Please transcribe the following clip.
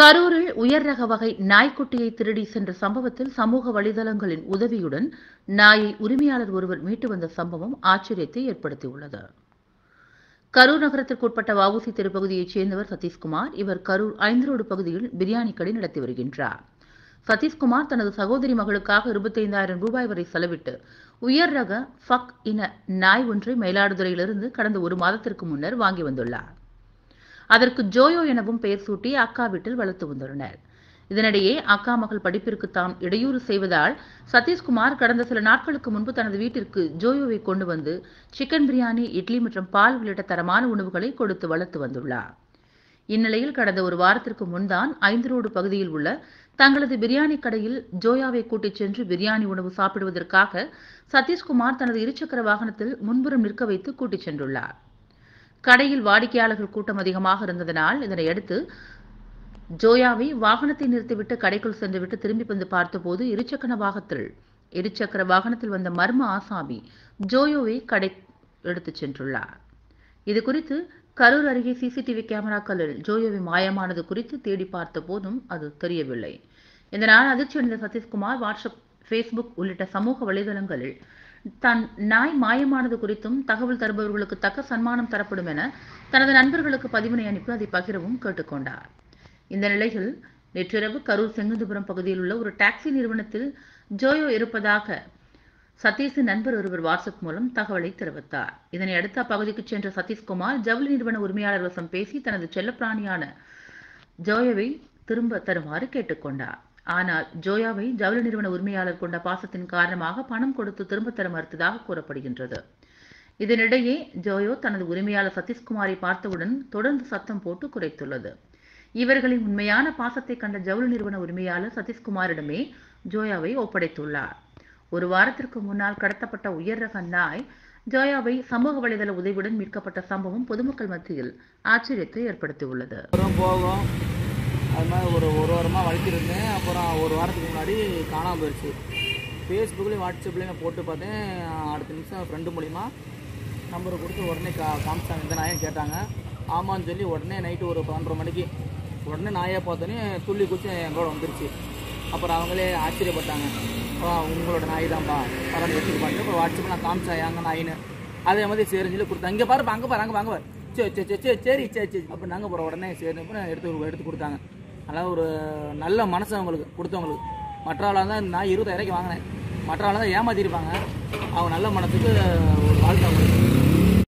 கரூரில் உயர் ரக வகை நாய்க்குட்டியை திருடி சென்ற சம்பவத்தில் சமூக வலைதளங்களின் உதவியுடன் நாயை உரிமையாளர் ஒருவர் மீட்டு வந்த சம்பவம் ஆச்சரியத்தை ஏற்படுத்தியுள்ளது கரூர் நகரத்திற்குட்பட்ட வவுசி தெருப்பகுதியைச் சேர்ந்தவர் சதீஷ்குமார் இவர் கரூர் ஐந்தரோடு பகுதியில் பிரியாணி கடை நடத்தி வருகின்றார் சதீஷ்குமார் தனது சகோதரி மகளுக்காக இருபத்தைந்தாயிரம் ரூபாய் வரை செலவிட்டு உயர் ரக ஃபக் இன நாய் ஒன்றை மயிலாடுதுறையிலிருந்து கடந்த ஒரு மாதத்திற்கு முன்னர் வாங்கி வந்துள்ளார் அதற்கு ஜோயோ எனவும் பெயர் சூட்டி அக்கா வீட்டில் வளர்த்து வந்துள்ளனர் இதனிடையே அக்கா மகள் படிப்பிற்கு தாம் இடையூறு செய்வதால் சதீஷ்குமார் கடந்த சில நாட்களுக்கு முன்பு தனது வீட்டிற்கு ஜோயோவை கொண்டு வந்து சிக்கன் பிரியாணி இட்லி மற்றும் பால் உள்ளிட்ட தரமான உணவுகளை கொடுத்து வளர்த்து வந்துள்ளார் இந்நிலையில் கடந்த ஒரு வாரத்திற்கு முன்தான் ஐந்து ரோடு பகுதியில் உள்ள தங்களது பிரியாணி கடையில் ஜோயாவை கூட்டிச் சென்று பிரியாணி உணவு சாப்பிடுவதற்காக சதீஷ்குமார் தனது இருசக்கர வாகனத்தில் முன்புறம் நிற்க வைத்து கூட்டிச் சென்றுள்ளார் கடையில் வாடிக்கையாளர்கள் கூட்டம் அதிகமாக இருந்ததனால் இதனையடுத்து ஜோயாவை வாகனத்தை நிறுத்திவிட்டு கடைக்குள் சென்றுவிட்டு திரும்பி வந்து பார்த்தபோது இருசக்கர வாகனத்தில் இருசக்கர வாகனத்தில் வந்த மர்ம ஆசாமி ஜோயோவை கடை எடுத்துச் சென்றுள்ளார் இது குறித்து கரூர் அருகே சிசிடிவி கேமராக்களில் ஜோயோவை மாயமானது குறித்து தேடி பார்த்த போதும் அது தெரியவில்லை இதனால் அதிர்ச்சியடைந்த சதீஷ்குமார் வாட்ஸ்அப் ஃபேஸ்புக் உள்ளிட்ட சமூக வலைதளங்களில் தான் நாய் மாயமானது குறித்தும் தகவல் தருபவர்களுக்கு தக்க சன்மானம் தரப்படும் என தனது நண்பர்களுக்கு பதிவினை அனுப்பி அதை பகிரவும் கேட்டுக்கொண்டார் இந்த நிலையில் நேற்றிரவு கரூர் செங்குந்துபுரம் பகுதியில் உள்ள ஒரு டாக்ஸி நிறுவனத்தில் ஜோயோ இருப்பதாக சதீஷின் நண்பர் ஒருவர் வாட்ஸ்அப் மூலம் தகவலை தெரிவித்தார் இதனை அடுத்து அப்பகுதிக்கு சென்ற சதீஷ்குமார் ஜவுளி நிறுவன உரிமையாளர் வசம் பேசி தனது செல்லப்பிராணியான ஜோயோவை திரும்ப தருமாறு கேட்டுக்கொண்டார் ஆனால் ஜோயாவை ஜவுளி நிறுவன உரிமையாளர் கொண்ட பாசத்தின் காரணமாக பணம் கொடுத்து திரும்ப தர மறுத்ததாக கூறப்படுகின்றது இதனிடையே ஜோயோ தனது உரிமையாளர் சதீஷ்குமாரை பார்த்தவுடன் தொடர்ந்து சத்தம் போட்டு குறைத்துள்ளது இவர்களின் உண்மையான பாசத்தை கண்ட ஜவுளி நிறுவன உரிமையாளர் சதீஷ்குமாரிடமே ஜோயாவை ஒப்படைத்துள்ளார் ஒரு வாரத்திற்கு முன்னால் கடத்தப்பட்ட உயர் ரக நாய் ஜோயாவை சமூக வலைதள உதவியுடன் மீட்கப்பட்ட சம்பவம் பொதுமக்கள் மத்தியில் ஆச்சரியத்தை ஏற்படுத்தியுள்ளது வரும் போகும் அது மாதிரி ஒரு ஒரு வாரமாக வளர்த்திருந்தேன் அப்புறம் ஒரு வாரத்துக்கு முன்னாடி காணாமல் போயிடுச்சு ஃபேஸ்புக்லேயும் வாட்ஸ்அப்லேயும் நான் போட்டு பார்த்தேன் அடுத்த நிமிஷம் ஃப்ரெண்டு மூலிமா நம்பரை கொடுத்து உடனே கா காமிச்சாங்க இந்த நாயன்னு கேட்டாங்க ஆமான்னு சொல்லி உடனே நைட்டு ஒரு பன்னெண்டரை மணிக்கு உடனே நாயை பார்த்தோன்னே துள்ளி குச்சி எங்களோட வந்துருச்சு அப்புறம் அவங்களே ஆச்சரியப்பட்டாங்க "ஆ, உங்களோட நாய் தான்ப்பா பரவாயில்ல எடுத்துக்கு அப்புறம் வாட்ஸ்அப்பில் நான் காமிச்சேன் எங்கள் நாயின்னு அதே மாதிரி சரி சொல்லி கொடுத்தாங்க இங்கே பாருப்பா அங்கே பாரு அங்கே வாங்க பாரு சரி சரி சரி சரி சரி சரி சரி அப்போ நாங்கள் போகிற உடனே சரி அப்புறம் எடுத்து எடுத்து கொடுத்தாங்க நல்லா ஒரு நல்ல மனசு அவங்களுக்கு கொடுத்தவங்களுக்கு மற்ற ஆளாக தான் நான் இருபதாயிரக்கு வாங்கினேன் மற்ற ஆளாக தான் ஏமாத்திருப்பாங்க அவங்க நல்ல மனசுக்கு ஒரு வாழ்க்கை அவங்களுக்கு